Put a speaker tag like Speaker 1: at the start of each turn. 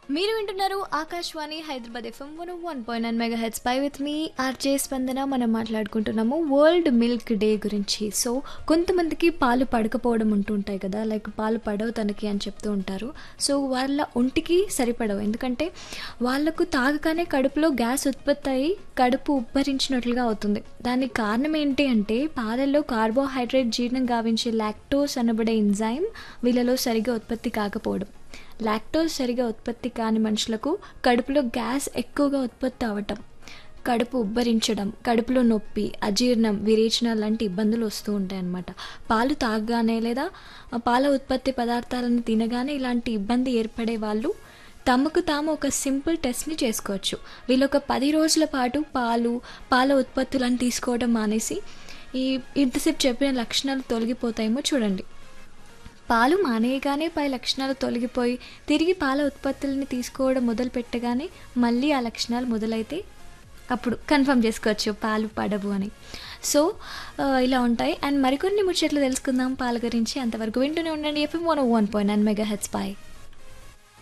Speaker 1: మీరు వింటున్నారు Akashvani Hyderabad FM one one point nine mega hertz పై విత్ మీ ఆర్జే స్పందన మనం మాట్లాడుకుంటున్నాము వరల్డ్ మిల్క్ డే గురించి సో కొంతమందికి పాలు పడకపోవడం ఉంటుంటాయి కదా లైక్ పాలు పడవు తనకి అని చెప్తూ ఉంటారు సో వాళ్ళ ఒంటికి సరిపడవు ఎందుకంటే వాళ్ళకు తాగగానే కడుపులో గ్యాస్ ఉత్పత్తి అయ్యి కడుపు ఉబ్బరించినట్లుగా అవుతుంది దానికి కారణం ఏంటి అంటే పాలల్లో కార్బోహైడ్రేట్ జీర్ణం గావించే లాక్టోస్ అనబడే ఎంజైమ్ వీళ్ళలో సరిగా ఉత్పత్తి కాకపోవడం లాక్టోస్ సరిగా ఉత్పత్తి కాని మనుషులకు కడుపులో గ్యాస్ ఎక్కువగా ఉత్పత్తి అవ్వటం కడుపు ఉబ్బరించడం కడుపులో నొప్పి అజీర్ణం విరేచన లాంటి ఇబ్బందులు వస్తూ ఉంటాయి అన్నమాట పాలు తాగగానే లేదా ఆ పాల ఉత్పత్తి పదార్థాలను తినగానే ఇలాంటి ఇబ్బంది ఏర్పడే వాళ్ళు తమకు తాము ఒక సింపుల్ టెస్ట్ని చేసుకోవచ్చు వీళ్ళు ఒక పది రోజుల పాటు పాలు పాల ఉత్పత్తులను తీసుకోవడం మానేసి ఈ ఇంతసేపు చెప్పిన లక్షణాలు తొలగిపోతాయేమో చూడండి పాలు మానేయగానే పై లక్షణాలు తొలగిపోయి తిరిగి పాల ఉత్పత్తులని తీసుకోవడం మొదలు పెట్టగానే మళ్ళీ ఆ లక్షణాలు మొదలైతే అప్పుడు కన్ఫర్మ్ చేసుకోవచ్చు పాలు పడవు అని సో ఆ, ఇలా ఉంటాయి అండ్ మరికొన్ని ముచ్చట్లు తెలుసుకుందాం పాల గురించి అంతవరకు వింటూనే ఉండండి FM one one point nine mega హెచ్ పై